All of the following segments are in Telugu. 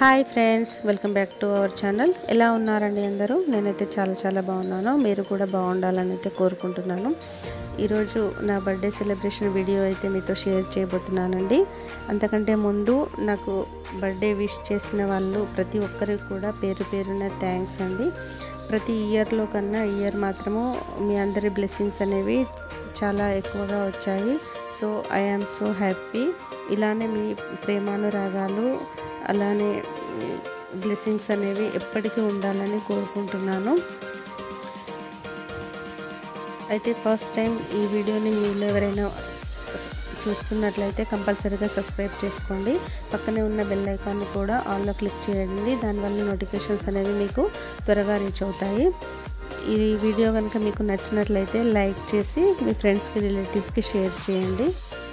Hi friends welcome back to our channel ఎలా ఉన్నారండి అందరూ నేనైతే చాలా చాలా బాగున్నాను మీరు కూడా బాగుండాలని అయితే కోరుకుంటున్నాను ఈరోజు నా బర్త్డే సెలబ్రేషన్ వీడియో అయితే మీతో షేర్ చేయబోతున్నానండి అంతకంటే ముందు నాకు బర్త్డే విష్ చేసిన వాళ్ళు ప్రతి ఒక్కరికి కూడా పేరు పేరున థ్యాంక్స్ అండి ప్రతి ఇయర్లో కన్నా ఇయర్ మాత్రము మీ అందరి బ్లెస్సింగ్స్ అనేవి చాలా ఎక్కువగా వచ్చాయి so I am so happy ఇలానే మీ ప్రేమానురాగాలు అలానే బ్లెస్సింగ్స్ అనేవి ఎప్పటికీ ఉండాలని కోరుకుంటున్నాను అయితే ఫస్ట్ టైం ఈ వీడియోని మీలో ఎవరైనా చూస్తున్నట్లయితే కంపల్సరీగా సబ్స్క్రైబ్ చేసుకోండి పక్కనే ఉన్న బెల్ ఐకాన్ని కూడా ఆన్లో క్లిక్ చేయండి దానివల్ల నోటిఫికేషన్స్ అనేవి మీకు త్వరగా రీచ్ అవుతాయి ఈ వీడియో కనుక మీకు నచ్చినట్లయితే లైక్ చేసి మీ ఫ్రెండ్స్కి రిలేటివ్స్కి షేర్ చేయండి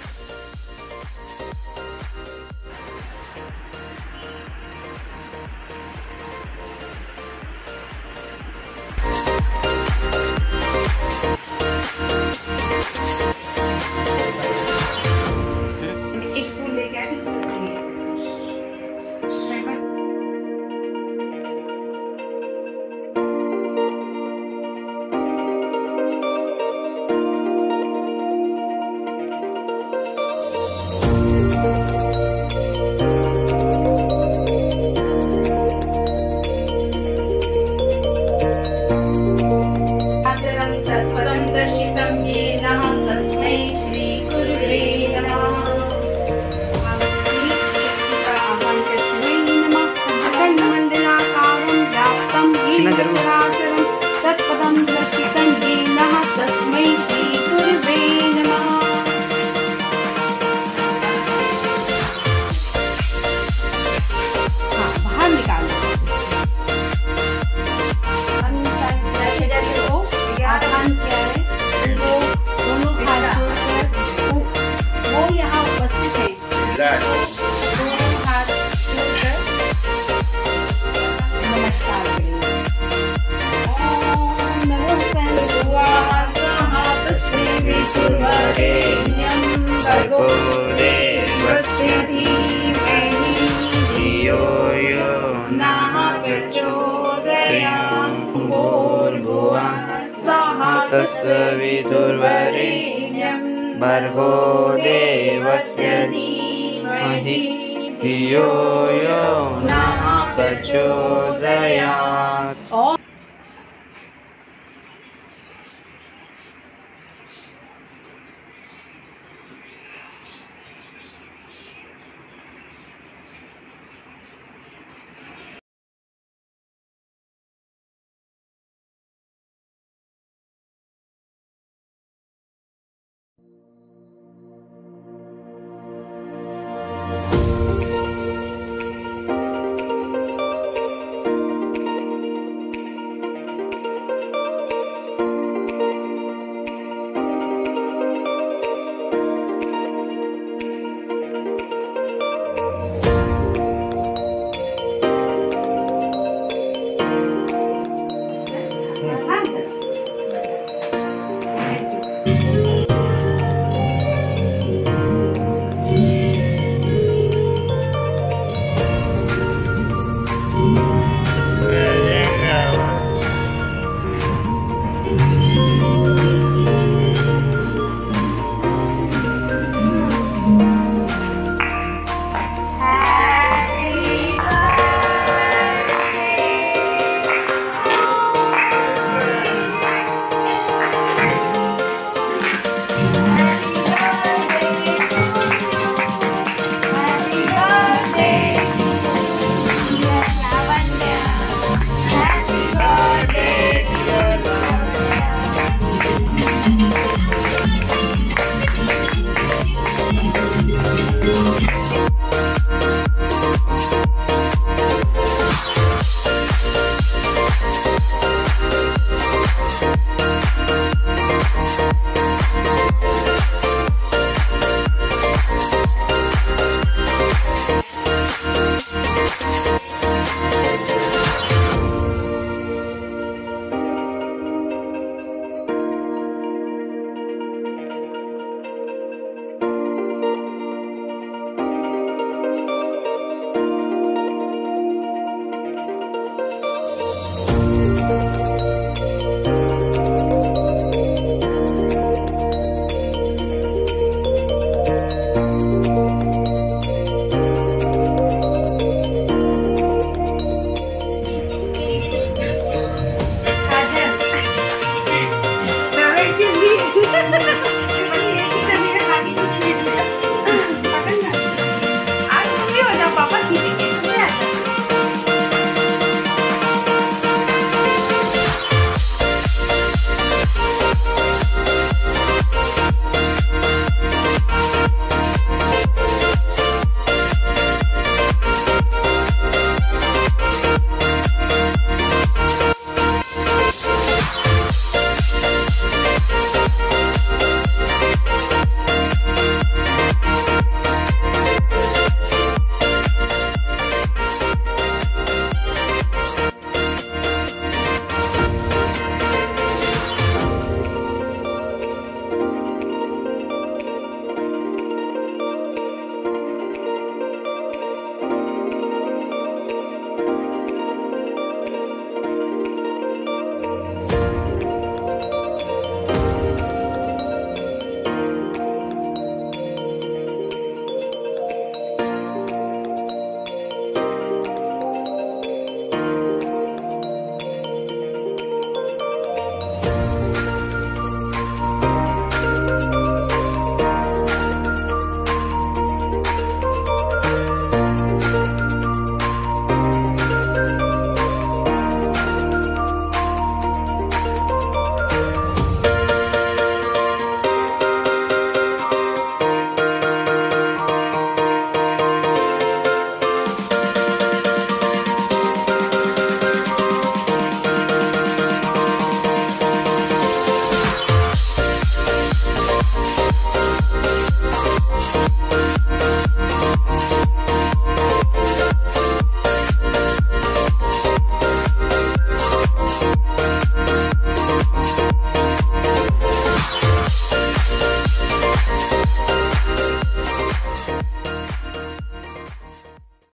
एक फूल लेके आए थे इसके लिए। आदरं तत्पदं दर्शितं येन तस्मै श्रीगुरुवे नमः अखण्डमण्डलाकारं व्याप्तं येन चराचरं तत्पदं दर्शितं येन तस्मै श्रीगुरुवे नमः हाँ, बाहर निकालो आधान क्या है वो दोनों हाथ जोड़कर वो, वो यहाँ उपस्थित है दोनों हाथ जोड़कर नमस्कार करेंगे ओम नमो सर्वासः तस्मै भर्गो देवस्य धीमहि धियो यो नः प्रचोदयात् भूर्भुवः सः तस्विदुर्वरेण्यं भर्गो देवस्य धीमहि धियो यो नः प्रचोदयात्